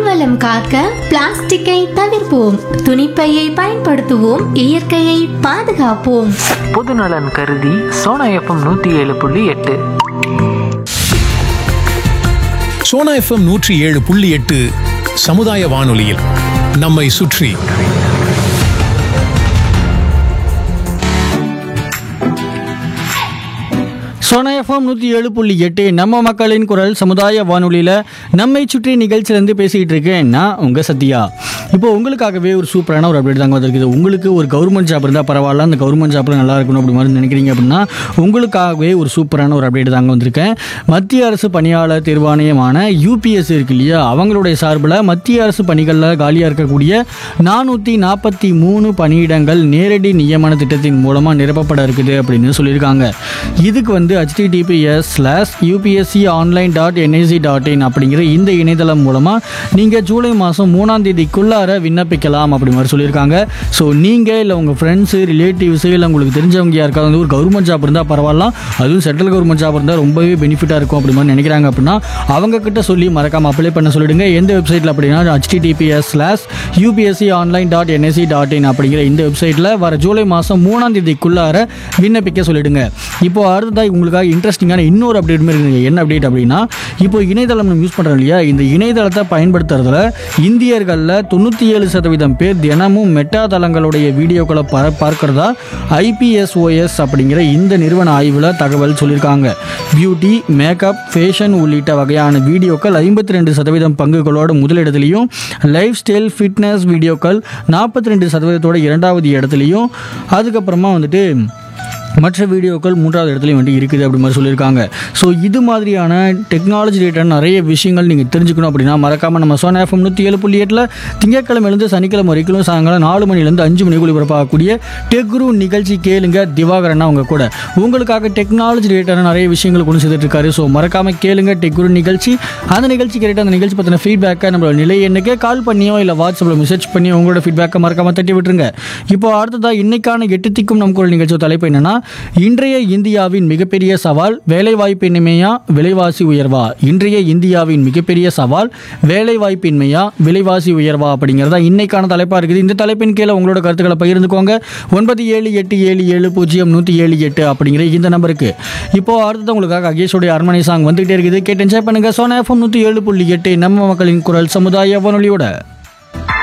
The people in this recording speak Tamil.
நீர்வளம் காக்க பிளாஸ்டிக்கை தவிர்ப்போம் துணிப்பையை பயன்படுத்துவோம் இயற்கையை பாதுகாப்போம் பொதுநலன் கருதி சோனா எஃப்எம் நூற்றி ஏழு புள்ளி எட்டு சோனா எஃப்எம் நூற்றி ஏழு புள்ளி எட்டு சமுதாய வானொலியில் நம்மை சுற்றி சோனா எஃப்எம் நூற்றி ஏழு புள்ளி எட்டு நம்ம மக்களின் குரல் சமுதாய வானொலியில் நம்மை சுற்றி நிகழ்ச்சியிலேருந்து பேசிக்கிட்டு இருக்கேன் நான் உங்கள் சத்யா இப்போ உங்களுக்காகவே ஒரு சூப்பரான ஒரு அப்டேட் தாங்க வந்திருக்குது உங்களுக்கு ஒரு கவர்மெண்ட் ஜாப் இருந்தால் பரவாயில்ல அந்த கவர்மெண்ட் ஜாப்பில் நல்லா இருக்கணும் அப்படி மாதிரி நினைக்கிறீங்க அப்படின்னா உங்களுக்காகவே ஒரு சூப்பரான ஒரு அப்டேட் தாங்க வந்திருக்கேன் மத்திய அரசு பணியாளர் தேர்வாணையமான யூபிஎஸ் இருக்கு இல்லையா அவங்களுடைய சார்பில் மத்திய அரசு பணிகளில் காலியாக இருக்கக்கூடிய நானூற்றி நாற்பத்தி மூணு பணியிடங்கள் நேரடி நியமன திட்டத்தின் மூலமாக நிரப்பப்பட இருக்குது அப்படின்னு சொல்லியிருக்காங்க இதுக்கு வந்து https slash UPSC online dot NIC dot in அப்படிங்கிற இந்த இணையதளம் மூலமாக நீங்கள் ஜூலை மாதம் மூணாம் தேதிக்குள்ளார விண்ணப்பிக்கலாம் அப்படி மாதிரி சொல்லியிருக்காங்க ஸோ நீங்கள் இல்லை உங்கள் ஃப்ரெண்ட்ஸு ரிலேட்டிவ்ஸு இல்லை உங்களுக்கு தெரிஞ்சவங்க யாருக்காவது வந்து ஒரு கவர்மெண்ட் ஜாப் இருந்தால் பரவாயில்ல அதுவும் சென்ட்ரல் கவர்மெண்ட் ஜாப் இருந்தால் ரொம்பவே பெனிஃபிட்டாக இருக்கும் அப்படி மாதிரி நினைக்கிறாங்க அப்படின்னா அவங்க கிட்ட சொல்லி மறக்காம அப்ளை பண்ண சொல்லிடுங்க எந்த வெப்சைட்டில் அப்படின்னா https slash UPSC online dot NSC dot in அப்படிங்கிற இந்த வெப்சைட்டில் வர ஜூலை மாதம் மூணாம் தேதிக்குள்ளார விண்ணப்பிக்க சொல்லிடுங்க இப்போ அடுத்ததாக உங்களுக்காக இன்ட்ரெஸ்டிங்கான இன்னொரு அப்டேட் மாதிரி இருக்குங்க என்ன அப்டேட் அப்படின்னா இப்போ இணையதளம் நம்ம யூஸ் பண்ணுறோம் இல்லையா இந்த இணையதளத்தை பயன்படுத்துறதுல இந்தியர்களில் தொண்ணூற்றி ஏழு சதவீதம் பேர் தினமும் மெட்டா தளங்களுடைய வீடியோக்களை பர பார்க்கறதா ஐபிஎஸ்ஓஎஸ் அப்படிங்கிற இந்த நிறுவன ஆய்வில் தகவல் சொல்லியிருக்காங்க பியூட்டி மேக்கப் ஃபேஷன் உள்ளிட்ட வகையான வீடியோக்கள் ஐம்பத்தி ரெண்டு சதவீதம் பங்குகளோட முதலிடத்துலையும் லைஃப் ஸ்டைல் ஃபிட்னஸ் வீடியோக்கள் நாற்பத்தி ரெண்டு சதவீதத்தோட இரண்டாவது இடத்துலையும் அதுக்கப்புறமா வந்துட்டு மற்ற வீடியோக்கள் மூன்றாவது இடத்துலையும் வந்துட்டு இருக்குது அப்படி மாதிரி சொல்லியிருக்காங்க ஸோ இது மாதிரியான டெக்னாலஜி ரிலேட்டட் நிறைய விஷயங்கள் நீங்கள் தெரிஞ்சுக்கணும் அப்படின்னா மறக்காமல் நம்ம சோனா எஃப்எம் நூற்றி ஏழு புள்ளி எட்டில் திங்கட்கிழமையிலேருந்து சனிக்கிழமை வரைக்கும் சாயங்காலம் நாலு மணிலேருந்து அஞ்சு மணிக்குள்ள ஒளிபரப்பாகக்கூடிய டெக்ரு நிகழ்ச்சி கேளுங்க திவாகரன் அவங்க கூட உங்களுக்காக டெக்னாலஜி ரிலேட்டடான நிறைய விஷயங்கள் கொண்டு சேர்த்துட்டு இருக்காரு ஸோ மறக்காமல் கேளுங்க டெக்ரு நிகழ்ச்சி அந்த நிகழ்ச்சி கேட்டு அந்த நிகழ்ச்சி பற்றின ஃபீட்பேக்கை நம்மளோட நிலை எண்ணுக்கே கால் பண்ணியோ இல்லை வாட்ஸ்அப்பில் மெசேஜ் பண்ணி உங்களோட ஃபீட்பேக்கை மறக்காமல் தட்டி விட்டுருங்க இப்போ அடுத்ததாக இன்னைக்கான எட்டு திக்கும் நம் குரல் நிகழ்ச்சி தலைப்பு என்னன்னா இன்றைய இந்தியாவின் மிகப்பெரிய சவால் வேலைவாய்ப்பின்மையா விலைவாசி உயர்வா இன்றைய இந்தியாவின் மிகப்பெரிய சவால் வேலைவாய்ப்பின்மையா விலைவாசி உயர்வா அப்படிங்கிறதா இன்னைக்கான தலைப்பாக இருக்குது இந்த தலைப்பின் கீழே உங்களோட கருத்துக்களை பகிர்ந்துக்கோங்க ஒன்பது ஏழு எட்டு ஏழு ஏழு பூஜ்ஜியம் நூற்றி ஏழு எட்டு அப்படிங்கிற இந்த நம்பருக்கு இப்போ அடுத்தது உங்களுக்காக அகேஷோடைய அரண்மனை சாங் வந்துகிட்டே இருக்குது கேட்டு என்ஜாய் பண்ணுங்க சோனா எஃப்எம் நூற்றி ஏழு புள்ளி எட்டு நம்ம மக்களின் குரல் சமுதாய வானொலியோட